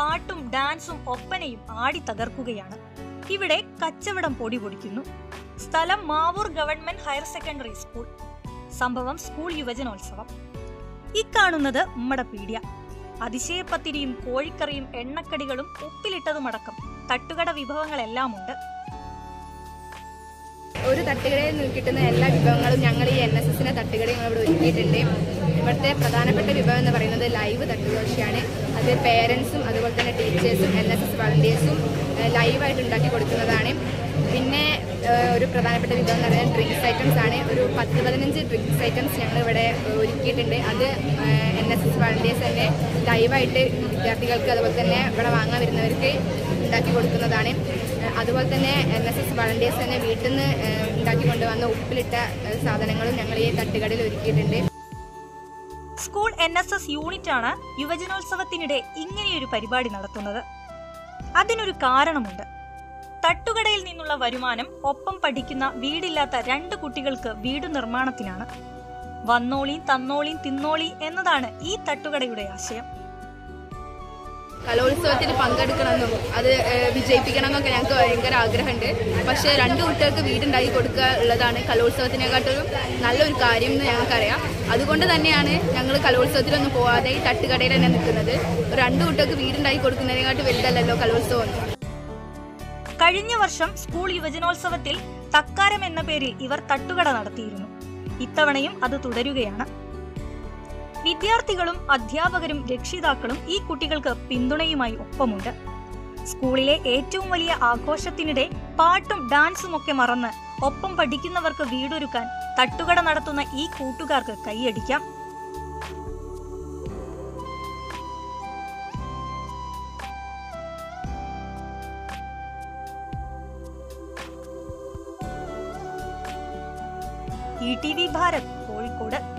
പാട്ടും ഡാൻസും ഒപ്പനയും ആടി തകർക്കുകയാണ് ഇവിടെ കച്ചവടം പൊടി പൊടിക്കുന്നു സ്ഥലം Mavoor government higher secondary school സംഭവം സ്കൂൾ യുവജനോത്സവം ഇക്കാണുന്നത് ഉമ്മടെ പീഡിയ അതിശയപ്പത്തിരിയും കോഴിക്കറിയും എണ്ണക്കടികളും ഉപ്പിലിട്ടതുമടക്കം തട്ടുകട വിഭവങ്ങളെല്ലാം ഉണ്ട് ഒരു തട്ടുകടയിൽ നിന്ന് കിട്ടുന്ന എല്ലാ വിഭവങ്ങളും ഞങ്ങൾ ഈ എൻ എസ് എസിന്റെ തട്ടുകടയിൽ ഇവിടെ ഒരുക്കിയിട്ടുണ്ട് ഇവിടുത്തെ പ്രധാനപ്പെട്ട വിഭവം എന്ന് പറയുന്നത് ലൈവ് തട്ടുദോശയാണ് അത് പേരൻസും അതുപോലെ തന്നെ ടീച്ചേഴ്സും എൻ എസ് എസ് വളണ്ടിയേഴ്സും ലൈവായിട്ട് ഉണ്ടാക്കി കൊടുക്കുന്നതാണ് പിന്നെ ഏഹ്, ഒരു പ്രധാനപ്പെട്ട വിഭവം എന്ന് പറയുന്നത് ഡ്രിങ്ക്സ് ഐറ്റംസ് ആണ് ഒരു പത്ത് പതിനഞ്ച് ഡ്രിങ്ക്സ് ഐറ്റംസ് ഞങ്ങൾ ഇവിടെ ഒരുക്കിയിട്ടുണ്ട് അത് എൻ എസ് എസ് വളണ്ടിയേഴ്സ് തന്നെ ലൈവായിട്ട് വിദ്യാർത്ഥികൾക്ക് അതുപോലെ തന്നെ ഇവിടെ വാങ്ങാൻ വരുന്നവർക്ക് ഉണ്ടാക്കി കൊടുക്കുന്നതാണ് ഏഹ് അതുപോലെ തന്നെ എൻ എസ് എസ് വളണ്ടിയേഴ്സ് തന്നെ വീട്ടിൽ നിന്ന് ഏഹ് ഉണ്ടാക്കി കൊണ്ടുവന്ന ഉപ്പിലിട്ട ഏഹ് സാധനങ്ങളും ഞങ്ങൾ ഈ തട്ടുകടയിൽ ഒരുക്കിയിട്ടുണ്ട് സ്കൂൾ എൻ എസ് എസ് യൂണിറ്റാണ് യുവജനോത്സവത്തിനിടെ ഇങ്ങനെയൊരു പരിപാടി നടത്തുന്നത് അതിനൊരു കാരണമുണ്ട് തട്ടുകടയിൽ നിന്നുള്ള വരുമാനം ഒപ്പം പഠിക്കുന്ന വീടില്ലാത്ത രണ്ട് കുട്ടികൾക്ക് വീട് നിർമ്മാണത്തിനാണ് വന്നോളി തന്നോളി തിന്നോളി എന്നതാണ് ഈ തട്ടുകടയുടെ ആശയം കലോത്സവത്തിൽ പങ്കെടുക്കണമെന്നും അത് ഏഹ് വിജയിപ്പിക്കണം എന്നൊക്കെ ഞങ്ങൾക്ക് ഭയങ്കര ആഗ്രഹമുണ്ട് പക്ഷേ രണ്ട് കുട്ടികൾക്ക് വീടുണ്ടാക്കി കൊടുക്കുക ഉള്ളതാണ് കലോത്സവത്തിനെക്കാട്ടിലും നല്ലൊരു കാര്യം എന്ന് ഞങ്ങൾക്കറിയാം അതുകൊണ്ട് തന്നെയാണ് ഞങ്ങൾ കലോത്സവത്തിലൊന്നും പോവാതെ ഈ തട്ടുകടയിൽ തന്നെ നിൽക്കുന്നത് രണ്ട് കുട്ടികൾക്ക് വീടുണ്ടാക്കി കൊടുക്കുന്നതിനെക്കാട്ടി വലുതല്ലല്ലോ കലോത്സവം കഴിഞ്ഞ വർഷം സ്കൂൾ യുവജനോത്സവത്തിൽ തക്കാരം എന്ന പേരിൽ ഇവർ തട്ടുകട നടത്തിയിരുന്നു ഇത്തവണയും അത് തുടരുകയാണ് വിദ്യാർത്ഥികളും അധ്യാപകരും രക്ഷിതാക്കളും ഈ കുട്ടികൾക്ക് പിന്തുണയുമായി ഒപ്പമുണ്ട് സ്കൂളിലെ ഏറ്റവും വലിയ ആഘോഷത്തിനിടെ പാട്ടും ഡാൻസും ഒക്കെ മറന്ന് ഒപ്പം പഠിക്കുന്നവർക്ക് വീടൊരുക്കാൻ തട്ടുകട നടത്തുന്ന ഈ കൂട്ടുകാർക്ക് കൈയടിക്കാം E T V Bharat Kozhikode